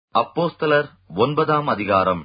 அப்போஸ்தலர் ஒன்பதாம் அதிகாரம்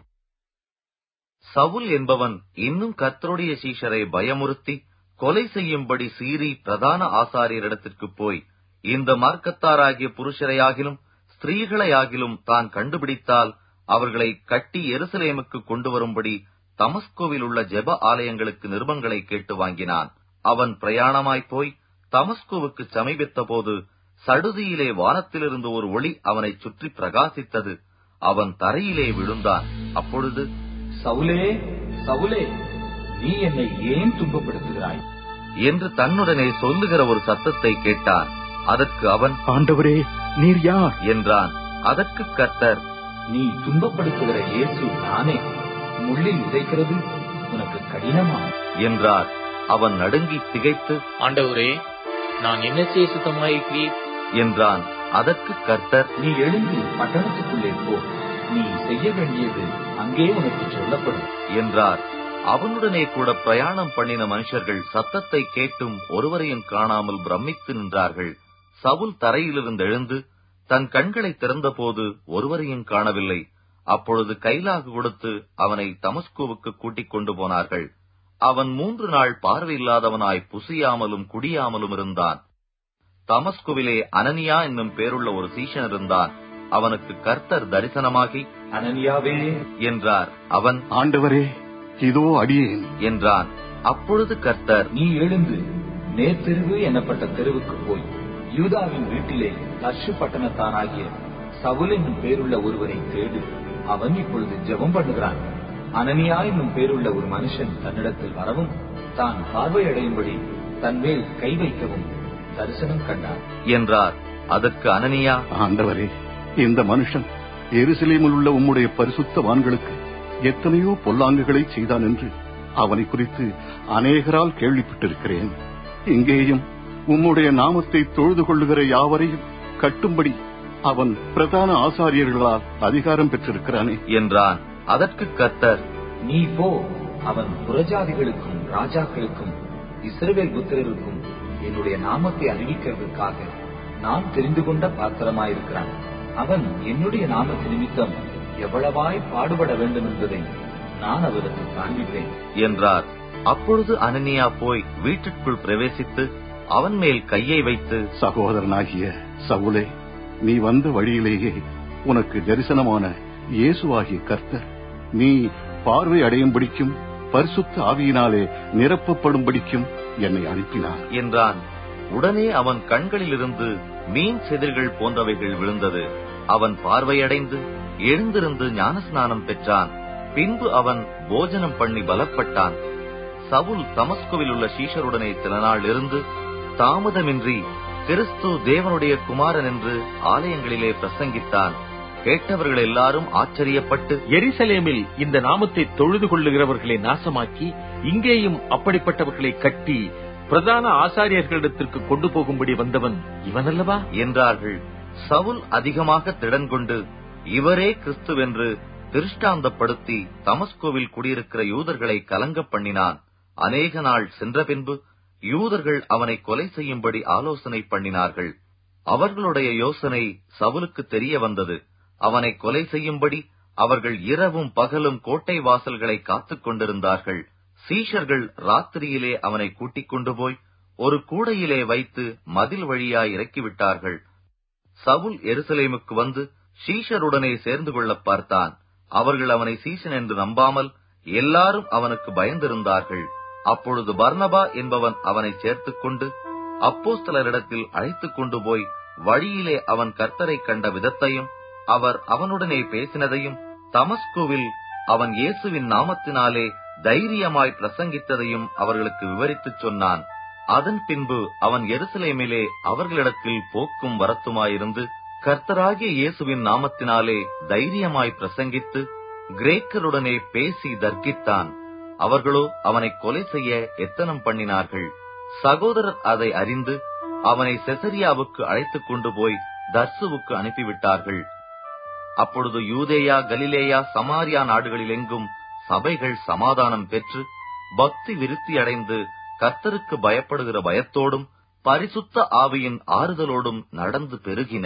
சவுல் என்பவன் இன்னும் கர்த்தருடைய சீஷரை பயமுறுத்தி கொலை செய்யும்படி சீறி பிரதான ஆசாரியரிடத்திற்கு போய் இந்த மார்க்கத்தாராகிய புருஷரையாகிலும் ஸ்திரீகளையாகிலும் தான் கண்டுபிடித்தால் அவர்களை கட்டி எருசலேமுக்கு கொண்டு வரும்படி தமஸ்கோவில் உள்ள ஜெப ஆலயங்களுக்கு நிருபங்களை கேட்டு வாங்கினான் அவன் பிரயாணமாய்ப் போய் தமஸ்கோவுக்கு சமீபித்த போது சடுதியிலே வானத்திலிருந்து ஒரு ஒளி அவனைச் சுற்றி பிரகாசித்தது அவன் தரையிலே விழுந்தான் அப்பொழுது சவுலே சவுலே நீ என்னை ஏன் துன்பப்படுத்துகிறாய் என்று தன்னுடனே சொல்லுகிற ஒரு சத்தத்தை கேட்டான் அதற்கு அவன் ஆண்டவரே நீர் யார் என்றான் அதற்கு கர்த்தர் நீ துன்பப்படுத்துகிற இயேசு நானே முள்ளில் உதைக்கிறது உனக்கு கடினமா என்றார் அவன் நடுங்கி திகைத்து ஆண்டவரே நான் என்ன செய்ய சுத்தமாயிருக்கிறீர் என்றான் அதற்கு கர்த்தர் நீ எழுந்து பட்டணத்துக்குள்ளே போ நீ செய்ய வேண்டியது அங்கே உனக்கு சொல்லப்படும் என்றார் அவனுடனே கூட பிரயாணம் பண்ணின மனுஷர்கள் சத்தத்தை கேட்டும் ஒருவரையும் காணாமல் பிரமித்து நின்றார்கள் சவுல் தரையிலிருந்து எழுந்து தன் கண்களை திறந்தபோது ஒருவரையும் காணவில்லை அப்பொழுது கைலாகு கொடுத்து அவனை தமஸ்கோவுக்கு கூட்டிக் கொண்டு போனார்கள் அவன் மூன்று நாள் பார்வையில்லாதவனாய் புசியாமலும் குடியாமலும் இருந்தான் தமஸ்குவிலே அனனியா என்னும் பேருள்ள ஒரு சீஷன் இருந்தான் அவனுக்கு கர்த்தர் தரிசனமாகி அனனியாவே என்றார் அவன் ஆண்டவரே இதோ அடியேன் என்றான் அப்பொழுது கர்த்தர் நீ எழுந்து நேர்த்தெருவு எனப்பட்ட தெருவுக்கு போய் யூதாவின் வீட்டிலே தர்ஷு பட்டணத்தானாகிய சவுல் என்னும் பேருள்ள ஒருவரை தேடு அவன் இப்பொழுது ஜெபம் பண்ணுகிறான் அனனியா என்னும் பேருள்ள ஒரு மனுஷன் தன்னிடத்தில் வரவும் தான் பார்வையடையும்படி தன்மேல் கை வைக்கவும் தரிசனம் கண்டான் என்றார் அதற்கு அனனியா ஆண்டவரே இந்த மனுஷன் எருசலேமில் உள்ள உம்முடைய பரிசுத்தவான்களுக்கு எத்தனையோ பொல்லாங்குகளை செய்தான் என்று அவனை குறித்து அநேகரால் கேள்விப்பட்டிருக்கிறேன் இங்கேயும் உம்முடைய நாமத்தை தொழுது கொள்ளுகிற யாவரையும் கட்டும்படி அவன் பிரதான ஆசாரியர்களால் அதிகாரம் பெற்றிருக்கிறானே என்றான் அதற்கு கர்த்தர் நீ போ அவன் புறஜாதிகளுக்கும் ராஜாக்களுக்கும் இஸ்ரவேல் புத்திரருக்கும் என்னுடைய நாமத்தை அறிவிக்கிறதுக்காக நான் தெரிந்து கொண்ட பாத்திரமாயிருக்கிறான் அவன் என்னுடைய நாமத்து நிமித்தம் எவ்வளவாய் பாடுபட வேண்டும் என்பதை நான் அவருக்கு காண்பிப்பேன் என்றார் அப்பொழுது அனனியா போய் வீட்டிற்குள் பிரவேசித்து அவன் மேல் கையை வைத்து சகோதரனாகிய சவுலே நீ வந்த வழியிலேயே உனக்கு தரிசனமான இயேசுவாகிய கர்த்தர் நீ பார்வை அடையும்படிக்கும் பரிசுத்த ஆவியினாலே நிரப்பப்படும்படிக்கும் என்னை அனுப்பினார் என்றான் உடனே அவன் கண்களிலிருந்து மீன் செதில்கள் போன்றவைகள் விழுந்தது அவன் பார்வையடைந்து எழுந்திருந்து ஞானஸ்நானம் பெற்றான் பின்பு அவன் போஜனம் பண்ணி பலப்பட்டான் சவுல் தமஸ்குவில் உள்ள சீஷருடனே சில நாள் இருந்து தாமதமின்றி கிறிஸ்து தேவனுடைய குமாரன் என்று ஆலயங்களிலே பிரசங்கித்தான் கேட்டவர்கள் எல்லாரும் ஆச்சரியப்பட்டு எரிசலேமில் இந்த நாமத்தை தொழுது கொள்ளுகிறவர்களை நாசமாக்கி இங்கேயும் அப்படிப்பட்டவர்களை கட்டி பிரதான ஆசாரியர்களிடத்திற்கு கொண்டு போகும்படி வந்தவன் இவனல்லவா என்றார்கள் சவுல் அதிகமாக திடன் கொண்டு இவரே கிறிஸ்துவென்று திருஷ்டாந்தப்படுத்தி தமஸ்கோவில் குடியிருக்கிற யூதர்களை கலங்க பண்ணினான் அநேக நாள் சென்ற பின்பு யூதர்கள் அவனை கொலை செய்யும்படி ஆலோசனை பண்ணினார்கள் அவர்களுடைய யோசனை சவுலுக்கு தெரிய வந்தது அவனை கொலை செய்யும்படி அவர்கள் இரவும் பகலும் கோட்டை வாசல்களை காத்துக் கொண்டிருந்தார்கள் சீஷர்கள் ராத்திரியிலே அவனை கூட்டிக் கொண்டு போய் ஒரு கூடையிலே வைத்து மதில் வழியாய் இறக்கிவிட்டார்கள் சவுல் எருசலேமுக்கு வந்து சீஷருடனே சேர்ந்து கொள்ள பார்த்தான் அவர்கள் அவனை சீஷன் என்று நம்பாமல் எல்லாரும் அவனுக்கு பயந்திருந்தார்கள் அப்பொழுது பர்னபா என்பவன் அவனை சேர்த்துக் கொண்டு அப்போஸ்தலரிடத்தில் அழைத்துக் கொண்டு போய் வழியிலே அவன் கர்த்தரை கண்ட விதத்தையும் அவர் அவனுடனே பேசினதையும் தமஸ்குவில் அவன் இயேசுவின் நாமத்தினாலே தைரியமாய் பிரசங்கித்ததையும் அவர்களுக்கு விவரித்துச் சொன்னான் அதன் பின்பு அவன் எருசலேமிலே அவர்களிடத்தில் போக்கும் வரத்துமாயிருந்து கர்த்தராகிய இயேசுவின் நாமத்தினாலே தைரியமாய் பிரசங்கித்து கிரேக்கருடனே பேசி தர்க்கித்தான் அவர்களோ அவனை கொலை செய்ய எத்தனம் பண்ணினார்கள் சகோதரர் அதை அறிந்து அவனை செசரியாவுக்கு அழைத்துக் கொண்டு போய் தர்சுவுக்கு அனுப்பிவிட்டார்கள் அப்பொழுது யூதேயா கலிலேயா சமாரியா நாடுகளிலெங்கும் சபைகள் சமாதானம் பெற்று பக்தி விருத்தி அடைந்து கர்த்தருக்கு பயப்படுகிற பயத்தோடும் பரிசுத்த ஆவியின் ஆறுதலோடும் நடந்து பெருகின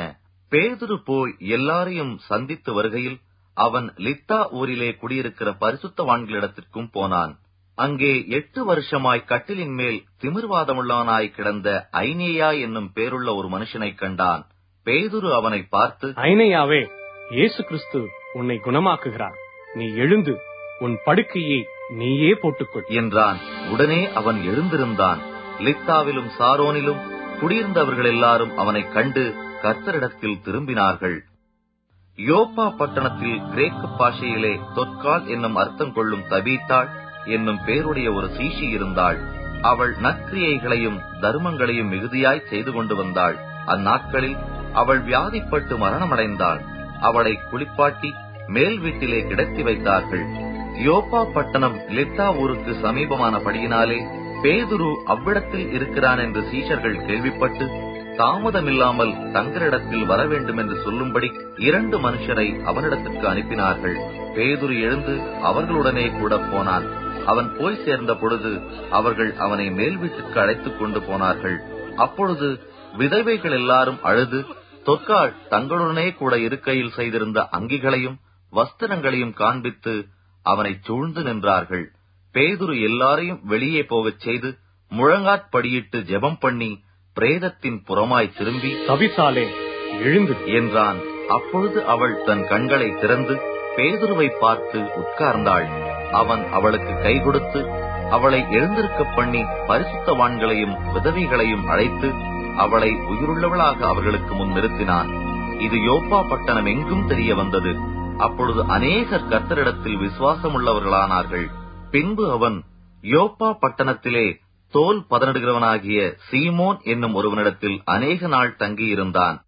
பேதுரு போய் எல்லாரையும் சந்தித்து வருகையில் அவன் லித்தா ஊரிலே குடியிருக்கிற பரிசுத்தவான்களிடத்திற்கும் போனான் அங்கே எட்டு வருஷமாய் கட்டிலின் மேல் திமிர்வாதமுள்ளவனாய் கிடந்த ஐனேயா என்னும் பேருள்ள ஒரு மனுஷனைக் கண்டான் பேதுரு அவனை பார்த்து ஐனையாவே இயேசு கிறிஸ்து உன்னை குணமாக்குகிறார் நீ எழுந்து உன் படுக்கையை நீயே போட்டுக்கொள் என்றான் உடனே அவன் எழுந்திருந்தான் லித்தாவிலும் சாரோனிலும் குடியிருந்தவர்கள் எல்லாரும் அவனைக் கண்டு கர்த்தரிடத்தில் திரும்பினார்கள் யோப்பா பட்டணத்தில் கிரேக்க பாஷையிலே தொற்கால் என்னும் அர்த்தம் கொள்ளும் தபீத்தாள் என்னும் பேருடைய ஒரு சீஷி இருந்தாள் அவள் நற்கிரியைகளையும் தர்மங்களையும் மிகுதியாய் செய்து கொண்டு வந்தாள் அந்நாட்களில் அவள் வியாதிப்பட்டு மரணமடைந்தாள் அவளை குளிப்பாட்டி மேல் வீட்டிலே கிடத்தி வைத்தார்கள் யோப்பா பட்டணம் லித்தா ஊருக்கு சமீபமானபடியினாலே பேதுரு அவ்விடத்தில் இருக்கிறான் என்று சீஷர்கள் கேள்விப்பட்டு தாமதமில்லாமல் தங்களிடத்தில் வர வேண்டும் என்று சொல்லும்படி இரண்டு மனுஷரை அவனிடத்திற்கு அனுப்பினார்கள் பேதுரு எழுந்து அவர்களுடனே கூட போனான் அவன் போய் சேர்ந்த பொழுது அவர்கள் அவனை மேல் வீட்டுக்கு அழைத்துக் கொண்டு போனார்கள் அப்பொழுது விதவைகள் எல்லாரும் அழுது தொற்காள் தங்களுடனே கூட இருக்கையில் செய்திருந்த அங்கிகளையும் வஸ்திரங்களையும் காண்பித்து அவனை சூழ்ந்து நின்றார்கள் பேதுரு எல்லாரையும் வெளியே போகச் செய்து முழங்காற்படியிட்டு ஜெபம் பண்ணி பிரேதத்தின் புறமாய் திரும்பி தவிசாலே எழுந்து என்றான் அப்பொழுது அவள் தன் கண்களை திறந்து பேதுருவை பார்த்து உட்கார்ந்தாள் அவன் அவளுக்கு கை கொடுத்து அவளை எழுந்திருக்கப் பண்ணி பரிசுத்தவான்களையும் விதவைகளையும் அழைத்து அவளை உயிருள்ளவளாக அவர்களுக்கு முன் நிறுத்தினான் இது யோப்பா பட்டணம் எங்கும் தெரிய வந்தது அப்பொழுது அநேகர் கர்த்தரிடத்தில் விசுவாசமுள்ளவர்களானார்கள் பின்பு அவன் யோப்பா பட்டணத்திலே தோல் பதனிடுகிறவனாகிய சீமோன் என்னும் ஒருவனிடத்தில் அநேக நாள் தங்கியிருந்தான்